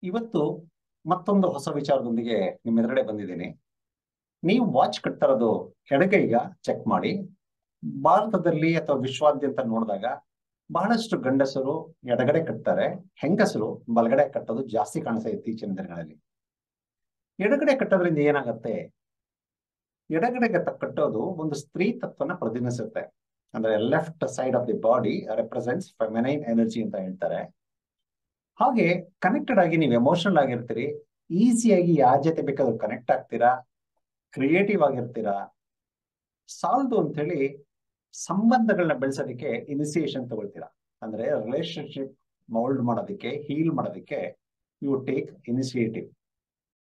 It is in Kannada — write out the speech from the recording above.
ಇವತ್ತು ಮತ್ತೊಂದು ಹೊಸ ವಿಚಾರದೊಂದಿಗೆ ನಿಮ್ಮ ಎದುರುಗಡೆ ಬಂದಿದ್ದೀನಿ ನೀವು ವಾಚ್ ಕಟ್ತಾ ಇರೋದು ಎಡಗೈಗ ಚೆಕ್ ಮಾಡಿ ಭಾರತದಲ್ಲಿ ಅಥವಾ ವಿಶ್ವಾದ್ಯಂತ ನೋಡಿದಾಗ ಬಹಳಷ್ಟು ಗಂಡಸರು ಎಡಗಡೆ ಕಟ್ತಾರೆ ಹೆಂಗಸರು ಬಲಗಡೆ ಕಟ್ಟೋದು ಜಾಸ್ತಿ ಕಾಣಿಸ್ತಾ ಇತ್ತೀಚಿನ ದಿನಗಳಲ್ಲಿ ಎಡಗಡೆ ಕಟ್ಟೋದ್ರಿಂದ ಏನಾಗತ್ತೆ ಎಡಗಡೆಗೆ ತ- ಕಟ್ಟೋದು ಒಂದು ಸ್ತ್ರೀ ತತ್ವನ ಪ್ರತಿನಿಧಿಸುತ್ತೆ ಅಂದ್ರೆ left side of the body represents feminine energy ಅಂತ ಹೇಳ್ತಾರೆ ಹಾಗೆ ಕನೆಕ್ಟೆಡ್ ಆಗಿ ನೀವು ಎಮೋಷನಲ್ ಆಗಿರ್ತೀರಿ ಈಸಿಯಾಗಿ ಯಾರ ಜೊತೆ ಬೇಕಾದ್ರೂ ಕನೆಕ್ಟ್ ಆಗ್ತೀರಾ ಕ್ರಿಯೇಟಿವ್ ಆಗಿರ್ತೀರಾ ಸಾಲದು ಅಂತ ಹೇಳಿ ಸಂಬಂಧಗಳನ್ನ ಬೆಳೆಸೋದಕ್ಕೆ ಇನಿಸಿಯೇಷನ್ ತಗೊಳ್ತೀರಾ ಅಂದ್ರೆ ರಿಲೇಶನ್ಶಿಪ್ ಮೌಲ್ಡ್ ಮಾಡೋದಕ್ಕೆ ಹೀಲ್ ಮಾಡೋದಕ್ಕೆ ಯು ಟೇಕ್ ಇನಿಷಿಯೇಟಿವ್